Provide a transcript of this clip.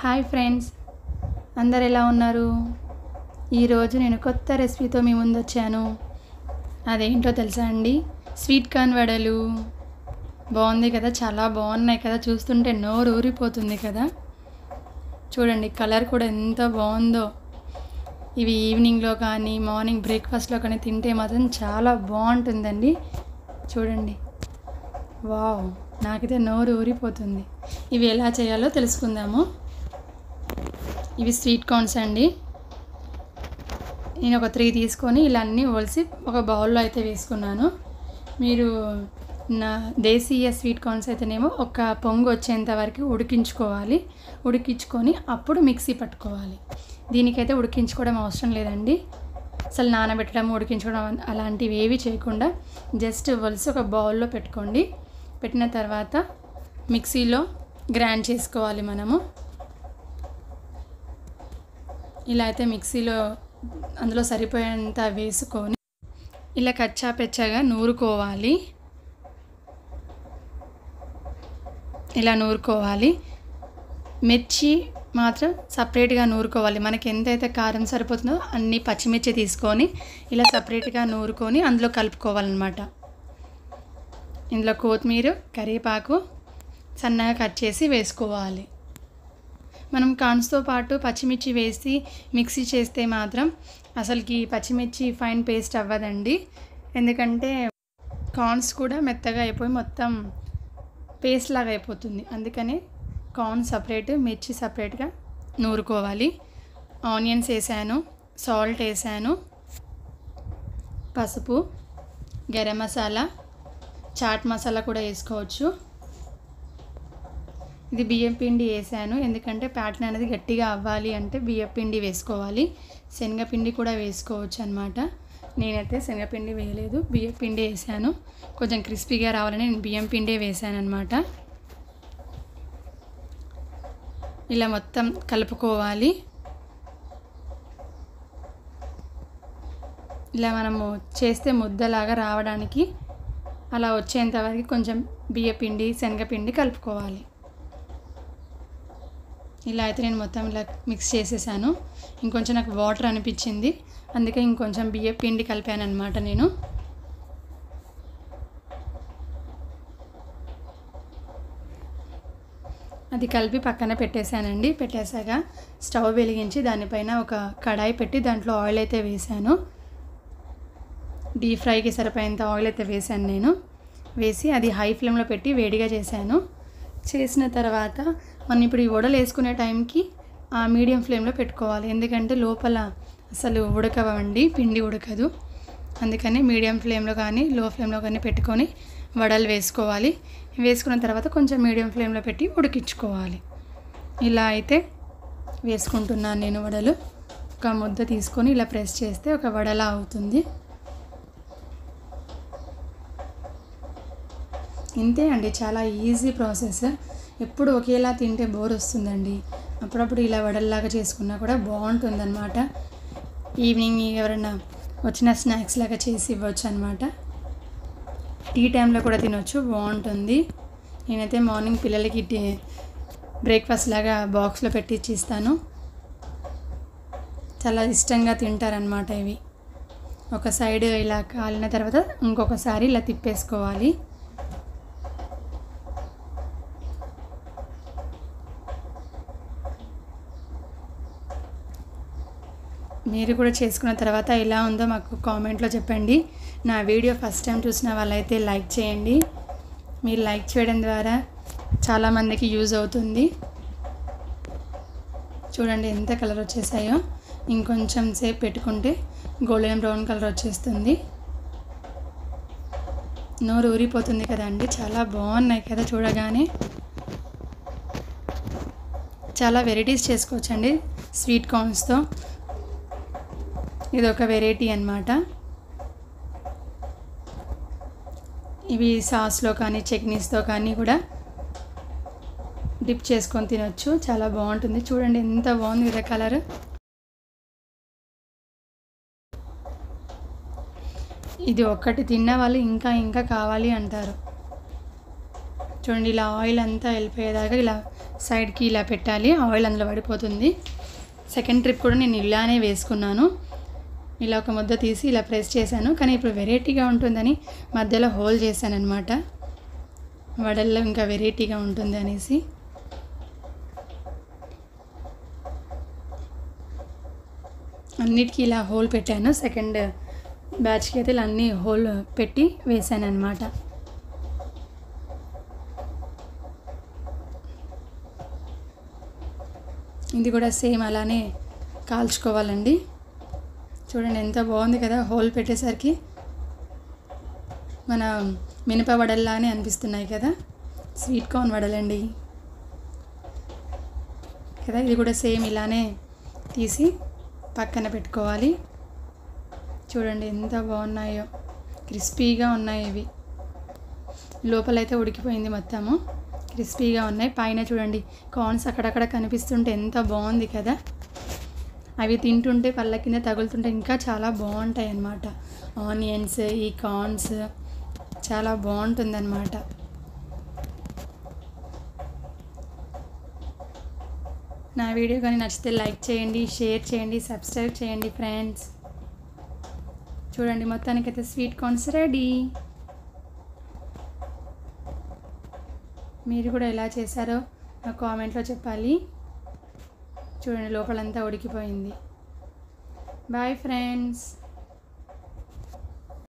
hi friends అందరు ఎలా ఉన్నారు ఈరోజు నేను కొత్త రెసిపీతో మీ ముందు వచ్చాను అదేంటో తెలుసా అండి స్వీట్ కార్న్ వడలు బాగుంది కదా చాలా బాగున్నాయి కదా చూస్తుంటే నోరు ఊరిపోతుంది కదా చూడండి కలర్ కూడా ఎంత బాగుందో ఇవి ఈవినింగ్లో కానీ మార్నింగ్ బ్రేక్ఫాస్ట్లో కానీ తింటే మాత్రం చాలా బాగుంటుందండి చూడండి వావ్ నాకైతే నోరు ఊరిపోతుంది ఇవి ఎలా చేయాలో తెలుసుకుందాము ఇవి స్వీట్ కార్న్స్ అండి నేను ఒక త్రీ తీసుకొని ఇలా అన్నీ ఒలిసి ఒక బౌల్లో అయితే వేసుకున్నాను మీరు నా దేశీయ స్వీట్ కార్న్స్ అయితేనేమో ఒక పొంగు వచ్చేంత వరకు ఉడికించుకోవాలి ఉడికించుకొని అప్పుడు మిక్సీ పట్టుకోవాలి దీనికైతే ఉడికించుకోవడం అవసరం లేదండి అసలు నానబెట్టడం ఉడికించుకోవడం అలాంటివి ఏవి చేయకుండా జస్ట్ ఒలిసి ఒక బౌల్లో పెట్టుకోండి పెట్టిన తర్వాత మిక్సీలో గ్రైండ్ చేసుకోవాలి మనము ఇలా అయితే మిక్సీలో అందులో సరిపోయేంత వేసుకొని ఇలా కచ్చా పెచ్చగా నూరుకోవాలి ఇలా నూరుకోవాలి మిర్చి మాత్రం సపరేట్గా నూరుకోవాలి మనకి ఎంతైతే కారం సరిపోతుందో అన్ని పచ్చిమిర్చి తీసుకొని ఇలా సపరేట్గా నూరుకొని అందులో కలుపుకోవాలన్నమాట ఇందులో కొత్తిమీర కరివేపాకు సన్నగా కట్ చేసి వేసుకోవాలి మనం కాన్స్తో పాటు పచ్చిమిర్చి వేసి మిక్సీ చేస్తే మాత్రం అసలుకి పచ్చిమిర్చి ఫైన్ పేస్ట్ అవ్వదండి ఎందుకంటే కార్న్స్ కూడా మెత్తగా అయిపోయి మొత్తం పేస్ట్ లాగా అయిపోతుంది అందుకనే కార్న్ సపరేట్ మిర్చి సపరేట్గా నూరుకోవాలి ఆనియన్స్ వేసాను సాల్ట్ వేసాను పసుపు గరం మసాలా చాట్ మసాలా కూడా వేసుకోవచ్చు ఇది బియ్యం పిండి వేసాను ఎందుకంటే ప్యాటర్న్ అనేది గట్టిగా అవ్వాలి అంటే బియ్యం పిండి వేసుకోవాలి శనగపిండి కూడా వేసుకోవచ్చు అనమాట నేనైతే శనగపిండి వేయలేదు బియ్యం పిండి వేసాను కొంచెం క్రిస్పీగా రావాలని నేను బియ్యం పిండే వేసాను అనమాట ఇలా మొత్తం కలుపుకోవాలి ఇలా మనము చేస్తే ముద్దలాగా రావడానికి అలా వచ్చేంత వరకు కొంచెం బియ్యపిండి శనగపిండి కలుపుకోవాలి ఇలా అయితే నేను మొత్తం ఇలా మిక్స్ చేసేసాను ఇంకొంచెం నాకు వాటర్ అనిపించింది అందుకే ఇంకొంచెం బియ్య పిండి కలిపాను అనమాట నేను అది కలిపి పక్కన పెట్టేశానండి పెట్టేశాక స్టవ్ వెలిగించి దానిపైన ఒక కడాయి పెట్టి దాంట్లో ఆయిల్ అయితే వేసాను డీప్ ఫ్రైకి సరిపోయేంత ఆయిల్ అయితే వేసాను నేను వేసి అది హై ఫ్లేమ్లో పెట్టి వేడిగా చేశాను చేసిన తర్వాత మనం ఇప్పుడు ఈ వడలు వేసుకునే టైంకి ఆ మీడియం ఫ్లేమ్లో పెట్టుకోవాలి ఎందుకంటే లోపల అసలు ఉడకవండి పిండి ఉడకదు అందుకని మీడియం ఫ్లేమ్లో కానీ లో ఫ్లేమ్లో కానీ పెట్టుకొని వడలు వేసుకోవాలి వేసుకున్న తర్వాత కొంచెం మీడియం ఫ్లేమ్లో పెట్టి ఉడికించుకోవాలి ఇలా అయితే వేసుకుంటున్నాను నేను వడలు ఒక ముద్ద తీసుకొని ఇలా ప్రెస్ చేస్తే ఒక వడలా అవుతుంది ఇంతే అండి చాలా ఈజీ ప్రాసెస్ ఎప్పుడు ఒకేలా తింటే బోర్ వస్తుందండి అప్పుడప్పుడు ఇలా వడల్లాగా చేసుకున్నా కూడా బాగుంటుందన్నమాట ఈవినింగ్ ఎవరైనా వచ్చిన స్నాక్స్ లాగా చేసి ఇవ్వచ్చు అనమాట టీ టైంలో కూడా తినొచ్చు బాగుంటుంది నేనైతే మార్నింగ్ పిల్లలకి టీ బ్రేక్ఫాస్ట్ లాగా బాక్స్లో పెట్టించి ఇస్తాను చాలా ఇష్టంగా తింటారనమాట ఇవి ఒక సైడ్ ఇలా కాలిన తర్వాత ఇంకొకసారి ఇలా తిప్పేసుకోవాలి మీరు కూడా చేసుకున్న తర్వాత ఎలా ఉందో మాకు కామెంట్లో చెప్పండి నా వీడియో ఫస్ట్ టైం చూసిన వాళ్ళైతే లైక్ చేయండి మీరు లైక్ చేయడం ద్వారా చాలామందికి యూజ్ అవుతుంది చూడండి ఎంత కలర్ వచ్చేసాయో ఇంకొంచెం సేపు పెట్టుకుంటే గోల్డెన్ బ్రౌన్ కలర్ వచ్చేస్తుంది నోరు ఊరిపోతుంది కదండి చాలా బాగున్నాయి కదా చూడగానే చాలా వెరైటీస్ చేసుకోవచ్చండి స్వీట్ కార్న్స్తో ఇది ఒక వెరైటీ అనమాట ఇవి సాస్లో కానీ చట్నీస్తో కానీ కూడా డిప్ చేసుకొని తినొచ్చు చాలా బాగుంటుంది చూడండి ఎంత బాగుంది కదా కలర్ ఇది ఒక్కటి తిన్న వాళ్ళు ఇంకా ఇంకా కావాలి అంటారు చూడండి ఇలా ఆయిల్ అంతా వెళ్ళిపోయేదాకా ఇలా సైడ్కి ఇలా పెట్టాలి ఆయిల్ అందులో పడిపోతుంది సెకండ్ ట్రిప్ కూడా నేను ఇలానే వేసుకున్నాను ఇలా ఒక ముద్ద తీసి ఇలా ప్రెస్ చేశాను కానీ ఇప్పుడు వెరైటీగా ఉంటుందని మధ్యలో హోల్ చేశాను అనమాట వడల్లో ఇంకా వెరైటీగా ఉంటుంది అనేసి అన్నిటికీ ఇలా హోల్ పెట్టాను సెకండ్ బ్యాచ్కి అయితే ఇలా అన్ని హోల్ పెట్టి వేసాను అనమాట ఇది కూడా సేమ్ అలానే కాల్చుకోవాలండి చూడండి ఎంత బాగుంది కదా హోల్ పెట్టేసరికి మన మినప వడల్లానే అనిపిస్తున్నాయి కదా స్వీట్ కార్న్ వడలండి కదా ఇది కూడా సేమ్ ఇలానే తీసి పక్కన పెట్టుకోవాలి చూడండి ఎంత బాగున్నాయో క్రిస్పీగా ఉన్నాయి ఇవి లోపలైతే ఉడికిపోయింది మొత్తము క్రిస్పీగా ఉన్నాయి పైన చూడండి కార్న్స్ అక్కడక్కడ కనిపిస్తుంటే ఎంత బాగుంది కదా అవి తింటుంటే పళ్ళ కింద తగులుతుంటే ఇంకా చాలా బాగుంటాయి అన్నమాట ఆనియన్స్ ఈ కార్న్స్ చాలా బాగుంటుంది అన్నమాట నా వీడియో కానీ నచ్చితే లైక్ చేయండి షేర్ చేయండి సబ్స్క్రైబ్ చేయండి ఫ్రెండ్స్ చూడండి మొత్తానికైతే స్వీట్ కార్న్స్ రెడీ మీరు కూడా ఎలా చేశారో నా కామెంట్లో చెప్పాలి చూడండి లోపలంతా ఉడికిపోయింది బాయ్ ఫ్రెండ్స్